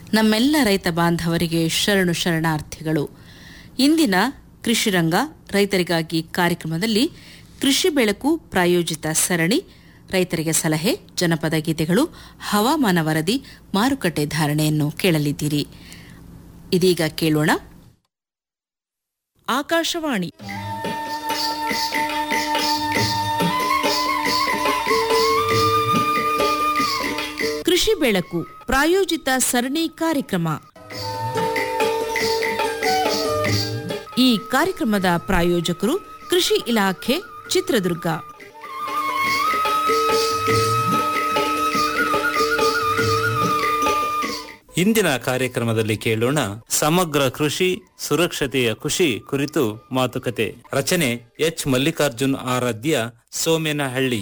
ನಮ್ಮೆಲ್ಲ ರೈತ ಬಾಂಧವರಿಗೆ ಶರಣು ಶರಣಾರ್ಥಿಗಳು ಇಂದಿನ ಕೃಷಿರಂಗ ರೈತರಿಗಾಗಿ ಕಾರ್ಯಕ್ರಮದಲ್ಲಿ ಕೃಷಿ ಬೆಳಕು ಪ್ರಾಯೋಜಿತ ಸರಣಿ ರೈತರಿಗೆ ಸಲಹೆ ಜನಪದ ಗೀತೆಗಳು ಹವಾಮಾನ ವರದಿ ಮಾರುಕಟ್ಟೆ ಧಾರಣೆಯನ್ನು ಕೇಳಲಿದ್ದೀರಿ ಇದೀಗ ಕೇಳೋಣ ಆಕಾಶವಾಣಿ ಕೃಷಿ ಬೆಳಕು ಪ್ರಾಯೋಜಿತ ಸರಣಿ ಕಾರ್ಯಕ್ರಮ ಈ ಕಾರ್ಯಕ್ರಮದ ಪ್ರಾಯೋಜಕರು ಕೃಷಿ ಇಲಾಖೆ ಚಿತ್ರದುರ್ಗ ಇಂದಿನ ಕಾರ್ಯಕ್ರಮದಲ್ಲಿ ಕೇಳೋಣ ಸಮಗ್ರ ಕೃಷಿ ಸುರಕ್ಷತೆಯ ಕೃಷಿ ಕುರಿತು ಮಾತುಕತೆ ರಚನೆ ಎಚ್ ಮಲ್ಲಿಕಾರ್ಜುನ್ ಆರಾಧ್ಯ ಸೋಮೇನಹಳ್ಳಿ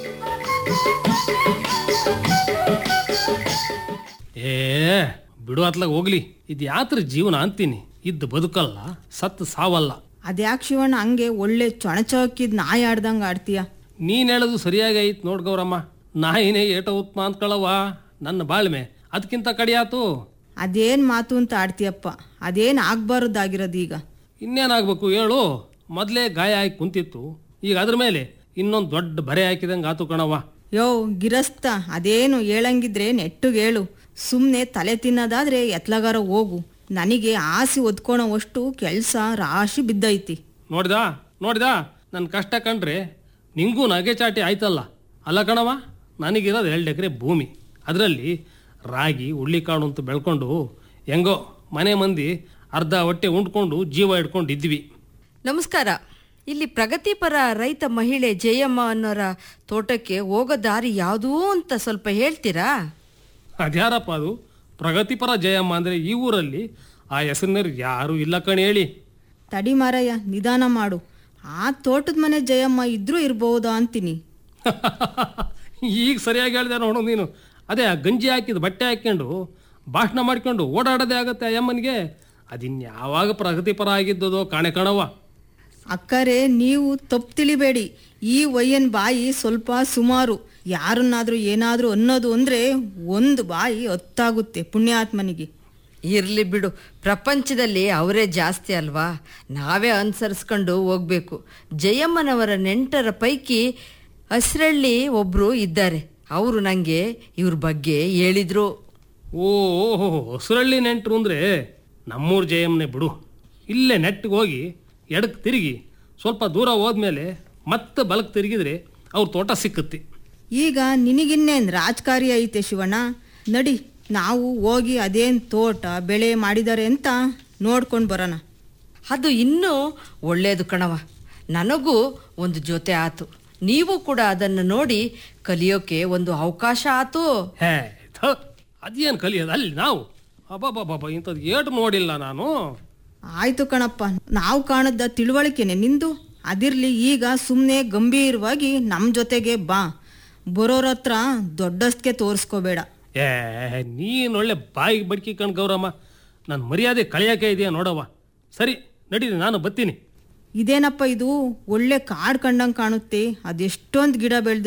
ಏ ಬಿಡು ಅತ್ಲಾಗ ಹೋಗ್ಲಿ ಇದು ಯಾತ್ರ ಜೀವನ ಅಂತೀನಿ ಇದ್ದು ಬದುಕಲ್ಲ ಸತ್ತು ಸಾವಲ್ಲ ಅದ್ಯಾಕ್ ಶಿವಣ್ಣ ಹಂಗೆ ಒಳ್ಳೆ ಚೊಣಚೌಕಿದ್ ನಾಯಿ ಆಡ್ದಂಗ ಆಡ್ತೀಯ ನೀನ್ ಹೇಳೋದು ಸರಿಯಾಗಿ ಐತ್ ನೋಡ್ ಗೌರಮ್ಮ ನಾಯಿನೇ ಏಟ ಉತ್ಮ ಅಂದ್ಕೊಳ್ಳವ ನನ್ನ ಬಾಳ್ಮೆ ಅದಕ್ಕಿಂತ ಕಡಿಯಾತು ಅದೇನ್ ಮಾತು ಅಂತ ಆಡ್ತೀಯಪ್ಪ ಅದೇನ್ ಆಗ್ಬಾರ್ದಾಗಿರೋದು ಈಗ ಇನ್ನೇನಾಗ್ಬೇಕು ಹೇಳು ಮೊದಲೇ ಗಾಯ ಆಗಿ ಕುಂತಿತ್ತು ಈಗ ಅದ್ರ ಮೇಲೆ ಇನ್ನೊಂದು ದೊಡ್ಡ ಬರೆ ಹಾಕಿದಂಗೆ ಆತು ಕಣವ್ವ ಯೋ ಗಿರಸ್ತ ಅದೇನು ಹೇಳಂಗಿದ್ರೆ ನೆಟ್ಟುಗೆ ಹೇಳು ಸುಮ್ನೆ ತಲೆ ತಿನ್ನೋದಾದ್ರೆ ಎತ್ಲಗಾರ ಹೋಗು ನನಗೆ ಆಸೆ ಒದ್ಕೊಳೋವಷ್ಟು ಕೆಲ್ಸ ರಾಶಿ ಬಿದ್ದೈತಿ ನೋಡ್ದಾ ನೋಡ್ದಾ ನನ್ನ ಕಷ್ಟ ಕಂಡ್ರೆ ನಿಂಗೂ ನಗೆ ಚಾಟಿ ಆಯ್ತಲ್ಲ ಅಲ್ಲ ಕಣವ ನನಗಿರೋದು ಎರಡು ಎಕರೆ ಭೂಮಿ ಅದರಲ್ಲಿ ರಾಗಿ ಹುಳ್ಳಿಕಾಳು ಅಂತ ಬೆಳ್ಕೊಂಡು ಹೆಂಗೋ ಮನೆ ಮಂದಿ ಅರ್ಧ ಹೊಟ್ಟೆ ಉಂಡ್ಕೊಂಡು ಜೀವ ಇಟ್ಕೊಂಡು ಇದ್ವಿ ನಮಸ್ಕಾರ ಇಲ್ಲಿ ಪ್ರಗತಿಪರ ರೈತ ಮಹಿಳೆ ಜಯಮ್ಮ ಅನ್ನೋರ ತೋಟಕ್ಕೆ ಹೋಗೋ ದಾರಿ ಯಾವುದೂ ಅಂತ ಸ್ವಲ್ಪ ಹೇಳ್ತೀರಾ ಅದ್ಯಾರಪ್ಪ ಅದು ಪ್ರಗತಿಪರ ಜಯಮ್ಮ ಅಂದರೆ ಈ ಊರಲ್ಲಿ ಆ ಹೆಸರಿನವ್ರು ಯಾರು ಇಲ್ಲ ಕಣ್ ಹೇಳಿ ತಡಿ ಮಾರಯ್ಯ ನಿಧಾನ ಮಾಡು ಆ ತೋಟದ ಮನೆ ಜಯಮ್ಮ ಇದ್ರೂ ಇರ್ಬಹುದಾ ಅಂತೀನಿ ಈಗ ಸರಿಯಾಗಿ ಹೇಳಿದೆ ನೋಡು ನೀನು ಅದೇ ಆ ಗಂಜಿ ಹಾಕಿದ ಬಟ್ಟೆ ಹಾಕ್ಕೊಂಡು ಭಾಷಣ ಮಾಡ್ಕೊಂಡು ಓಡಾಡೋದೇ ಆಗುತ್ತೆ ಆ ಯಮ್ಮನಿಗೆ ಅದಿನ್ಯಾವಾಗ ಪ್ರಗತಿಪರ ಆಗಿದ್ದದೋ ಕಾಣೆ ಕಣವ್ವ ಅಕ್ಕರೆ ನೀವು ತಪ್ಪು ತಿಳಿಬೇಡಿ ಈ ವಯ್ಯನ್ ಬಾಯಿ ಸ್ವಲ್ಪ ಸುಮಾರು ಯಾರನ್ನಾದ್ರೂ ಏನಾದ್ರೂ ಅನ್ನೋದು ಅಂದ್ರೆ ಒಂದು ಬಾಯಿ ಹೊತ್ತಾಗುತ್ತೆ ಪುಣ್ಯಾತ್ಮನಿಗೆ ಇರ್ಲಿ ಬಿಡು ಪ್ರಪಂಚದಲ್ಲಿ ಅವರೇ ಜಾಸ್ತಿ ಅಲ್ವಾ ನಾವೇ ಅನುಸರಿಸ್ಕೊಂಡು ಹೋಗ್ಬೇಕು ಜಯಮ್ಮನವರ ನೆಂಟರ ಪೈಕಿ ಹಸ್ರಳ್ಳಿ ಒಬ್ರು ಇದ್ದಾರೆ ಅವರು ನನಗೆ ಇವ್ರ ಬಗ್ಗೆ ಹೇಳಿದ್ರು ಓ ಓಹೋ ಹೊಸರಳ್ಳಿ ನೆಂಟರು ಅಂದರೆ ನಮ್ಮೂರು ಜಯಮ್ಮನೆ ಬಿಡು ಇಲ್ಲೇ ನೆಟ್ಟಿಗೆ ಹೋಗಿ ಎಡಕ್ಕೆ ತಿರುಗಿ ಸ್ವಲ್ಪ ದೂರ ಹೋದ್ಮೇಲೆ ಮತ್ತೆ ಬಲಕ್ಕೆ ತಿರುಗಿದ್ರೆ ಅವ್ರ ತೋಟ ಸಿಕ್ಕುತ್ತೆ ಈಗ ನಿನಗಿನ್ನೇನ್ ರಾಜಕಾರಿ ಐತೆ ಶಿವಣ್ಣ ನಡಿ ನಾವು ಹೋಗಿ ಅದೇನ್ ತೋಟ ಬೆಳೆ ಮಾಡಿದ್ದಾರೆ ಅಂತ ನೋಡ್ಕೊಂಡು ಬರೋಣ ಅದು ಇನ್ನೂ ಒಳ್ಳೆಯದು ಕಣವ ನನಗೂ ಒಂದು ಜೊತೆ ಆತು ನೀವು ಕೂಡ ಅದನ್ನು ನೋಡಿ ಕಲಿಯೋಕೆ ಒಂದು ಅವಕಾಶ ಆತು ಹೇ ಥ ಅದೇನು ಕಲಿಯೋದು ಅಲ್ಲಿ ನಾವು ಅಬ್ಬಬ್ಬಬ್ಬ ಇಂಥದ್ದು ಏಟು ನೋಡಿಲ್ಲ ನಾನು ಆಯ್ತು ಕಣಪ್ಪ ನಾವು ಕಾಣದ ತಿಳುವಳಿಕೆನೆ ನಿಂದು ಅದಿರ್ಲಿ ಈಗ ಸುಮ್ಮನೆ ಗಂಭೀರವಾಗಿ ನಮ್ಮ ಜೊತೆಗೆ ಬಾ ಬರೋರ ಹತ್ರ ದೊಡ್ಡಸ್ಗೆ ತೋರಿಸ್ಕೋಬೇಡ ಏ ನೀನು ಒಳ್ಳೆ ಬಾಯಿಗೆ ಬಡ್ಕಿ ಕಣ್ ಗೌರಮ್ಮ ನನ್ನ ಮರ್ಯಾದೆ ಕಳೆಯೋಕೆ ಇದೆಯಾ ನೋಡವ್ವ ಸರಿ ನಡೀರಿ ನಾನು ಬತ್ತೀನಿ ಇದೇನಪ್ಪ ಇದು ಒಳ್ಳೆ ಕಾಡ್ ಕಂಡಂಗೆ ಕಾಣುತ್ತೆ ಅದೆಷ್ಟೊಂದು ಗಿಡ ಬೆಳೆದು